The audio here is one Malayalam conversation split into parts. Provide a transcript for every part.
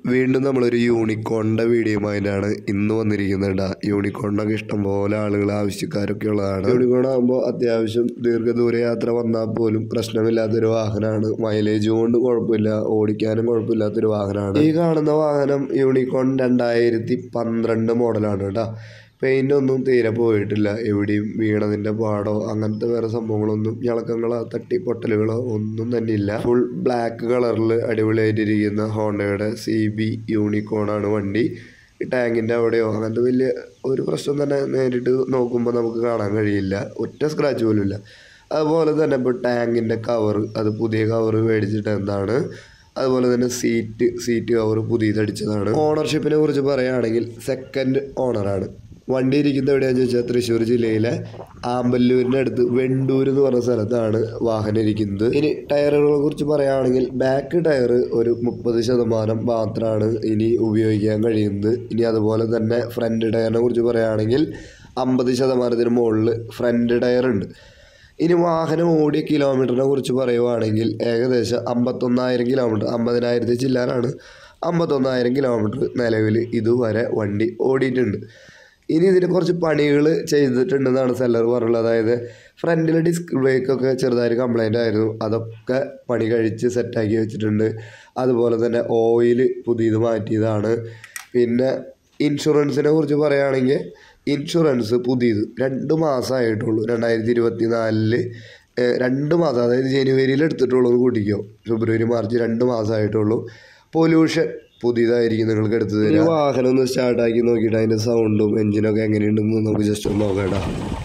വീണ്ടും നമ്മളൊരു യൂണിക്കോണിൻ്റെ വീഡിയോയുമായിട്ടാണ് ഇന്ന് വന്നിരിക്കുന്നത് കേട്ടോ യൂണിക്കോണിനൊക്കെ ഇഷ്ടംപോലെ ആളുകൾ ആവശ്യക്കാരൊക്കെ ഉള്ളതാണ് യൂണിക്കോൺ ആകുമ്പോൾ അത്യാവശ്യം ദീർഘദൂര യാത്ര വന്നാൽ പോലും പ്രശ്നമില്ലാത്തൊരു വാഹനമാണ് മൈലേജ് കൊണ്ട് കുഴപ്പമില്ല ഓടിക്കാനും കുഴപ്പമില്ലാത്തൊരു വാഹനമാണ് ഈ കാണുന്ന വാഹനം യൂണിക്കോൺ രണ്ടായിരത്തി പന്ത്രണ്ട് മോഡലാണ് കേട്ടോ പെയിൻ്റ് ഒന്നും തീരെ പോയിട്ടില്ല എവിടെയും വീണതിൻ്റെ പാടോ അങ്ങനത്തെ വേറെ സംഭവങ്ങളൊന്നും ഇളക്കങ്ങളോ തട്ടിപ്പൊട്ടലുകളോ ഒന്നും തന്നെ ഇല്ല ഫുൾ ബ്ലാക്ക് കളറിൽ അടിപൊളിയായിട്ടിരിക്കുന്ന ഹോണ്ടയുടെ സി ബി യൂണിക്കോണാണ് വണ്ടി ഈ ടാങ്കിൻ്റെ അവിടെയോ അങ്ങനത്തെ വലിയ ഒരു പ്രശ്നം തന്നെ നേരിട്ട് നോക്കുമ്പോൾ നമുക്ക് കാണാൻ കഴിയില്ല ഒറ്റ സ്ക്രാച്ച് പോലും ഇല്ല അതുപോലെ തന്നെ ഇപ്പോൾ ടാങ്കിൻ്റെ കവർ അത് പുതിയ കവർ മേടിച്ചിട്ട് എന്താണ് അതുപോലെ തന്നെ സീറ്റ് സീറ്റ് കവർ പുതിയതടിച്ചതാണ് ഓണർഷിപ്പിനെ കുറിച്ച് പറയുകയാണെങ്കിൽ സെക്കൻഡ് ഓണറാണ് വണ്ടി ഇരിക്കുന്നത് എവിടെയാണെന്ന് ചോദിച്ചാൽ തൃശ്ശൂർ ജില്ലയിലെ ആമ്പല്ലൂരിൻ്റെ അടുത്ത് വെണ്ടൂർ എന്ന് പറഞ്ഞ സ്ഥലത്താണ് വാഹനം ഇരിക്കുന്നത് ഇനി ടയറുകളെ കുറിച്ച് പറയുകയാണെങ്കിൽ ബാക്ക് ടയർ ഒരു മുപ്പത് ശതമാനം മാത്രമാണ് ഇനി ഉപയോഗിക്കാൻ കഴിയുന്നത് ഇനി അതുപോലെ തന്നെ ഫ്രണ്ട് ടയറിനെ കുറിച്ച് പറയുകയാണെങ്കിൽ അമ്പത് ശതമാനത്തിന് മുകളിൽ ഫ്രണ്ട് ടയർ ഉണ്ട് ഇനി വാഹനം ഓടിയ കിലോമീറ്ററിനെ കുറിച്ച് പറയുവാണെങ്കിൽ ഏകദേശം അമ്പത്തൊന്നായിരം കിലോമീറ്റർ അമ്പതിനായിരത്തി ചില്ലാനാണ് അമ്പത്തൊന്നായിരം കിലോമീറ്റർ നിലവിൽ ഇതുവരെ വണ്ടി ഓടിയിട്ടുണ്ട് ഇനി ഇതിന് കുറച്ച് പണികൾ ചെയ്തിട്ടുണ്ടെന്നാണ് സെല്ലർ പറഞ്ഞുള്ളത് അതായത് ഫ്രണ്ടിലെ ഡിസ്ക് ബ്രേക്കൊക്കെ ചെറുതായിട്ട് കംപ്ലൈൻ്റ് ആയിരുന്നു അതൊക്കെ പണി കഴിച്ച് സെറ്റാക്കി വെച്ചിട്ടുണ്ട് അതുപോലെ തന്നെ ഓയിൽ പുതിയത് മാറ്റിയതാണ് പിന്നെ ഇൻഷുറൻസിനെ കുറിച്ച് പറയുകയാണെങ്കിൽ ഇൻഷുറൻസ് പുതിയത് രണ്ട് മാസമായിട്ടുള്ളൂ രണ്ടായിരത്തി ഇരുപത്തി നാലില് രണ്ട് മാസം അതായത് ജനുവരിയിൽ എടുത്തിട്ടുള്ളൂ എന്ന് കൂട്ടിക്കോ ഫെബ്രുവരി മാർച്ച് രണ്ട് മാസമായിട്ടുള്ളൂ പൊല്യൂഷൻ പുതിയതായിരിക്കും നിങ്ങൾക്ക് എടുത്തു തരാം വാഹനം ഒന്ന് സ്റ്റാർട്ടാക്കി നോക്കിയിട്ട് അതിൻ്റെ സൗണ്ടും എഞ്ചിനൊക്കെ എങ്ങനെയുണ്ടെന്ന് നമുക്ക് ജസ്റ്റ് ഒന്ന് നോക്കാം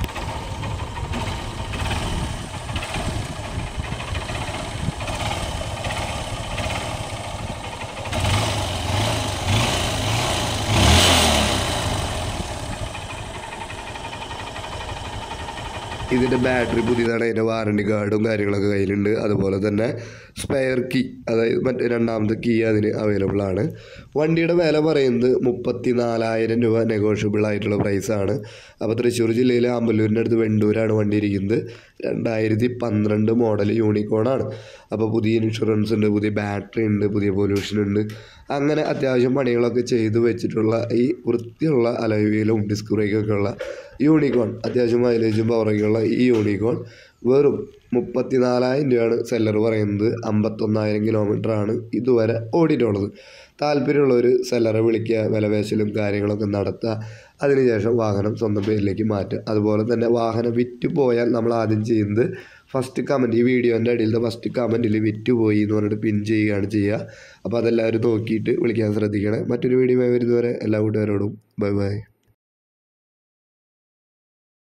ഇതിൻ്റെ ബാറ്ററി പുതിയതാണ് അതിൻ്റെ വാറണ്ടി കാർഡും കാര്യങ്ങളൊക്കെ കയ്യിലുണ്ട് അതുപോലെ തന്നെ സ്പെയർ കീ അതായത് മറ്റേ രണ്ടാമത്തെ കീ അതിന് അവൈലബിൾ ആണ് വണ്ടിയുടെ വില പറയുന്നത് മുപ്പത്തി നാലായിരം രൂപ നെഗോഷ്യബിൾ ആയിട്ടുള്ള പ്രൈസാണ് അപ്പോൾ തൃശ്ശൂർ ജില്ലയിലെ ആമ്പല്ലൂരിൻ്റെ അടുത്ത് വെണ്ടൂരാണ് വണ്ടി ഇരിക്കുന്നത് രണ്ടായിരത്തി പന്ത്രണ്ട് മോഡൽ യൂണിക്കോണാണ് അപ്പോൾ പുതിയ ഇൻഷുറൻസ് ഉണ്ട് പുതിയ ബാറ്ററി ഉണ്ട് പുതിയ പൊല്യൂഷൻ ഉണ്ട് അങ്ങനെ അത്യാവശ്യം പണികളൊക്കെ ചെയ്തു വെച്ചിട്ടുള്ള ഈ വൃത്തിയുള്ള അലവിയിലും ഡിസ്ക് ബ്രേക്കൊക്കെ ഉള്ള യൂണിക്കോൺ അത്യാവശ്യം മൈലേജും പവറൊക്കെ ഉള്ള ഈ യൂണിക്കോൺ വെറും മുപ്പത്തി നാലായിരം രൂപയാണ് സെല്ലർ പറയുന്നത് അമ്പത്തൊന്നായിരം കിലോമീറ്റർ ആണ് ഇതുവരെ ഓടിയിട്ടുള്ളത് താല്പര്യമുള്ളവർ സെല്ലറെ വിളിക്കുക വിലപേശലും കാര്യങ്ങളൊക്കെ നടത്തുക അതിനുശേഷം വാഹനം സ്വന്തം പേരിലേക്ക് മാറ്റുക അതുപോലെ തന്നെ വാഹനം വിറ്റ് പോയാൽ നമ്മൾ ആദ്യം ചെയ്യുന്നത് ഫസ്റ്റ് കമൻറ്റ് ഈ വീഡിയോൻ്റെ അടിയിലത്തെ ഫസ്റ്റ് കമൻറ്റിൽ വിറ്റ് പോയി എന്ന് പറഞ്ഞിട്ട് പിൻ ചെയ്യുകയാണ് ചെയ്യുക അപ്പോൾ അതെല്ലാവരും നോക്കിയിട്ട് വിളിക്കാൻ ശ്രദ്ധിക്കണേ മറ്റൊരു വീഡിയോ വരുന്നവരെ എല്ലാ കൂട്ടുകാരോടും ബൈ ബൈ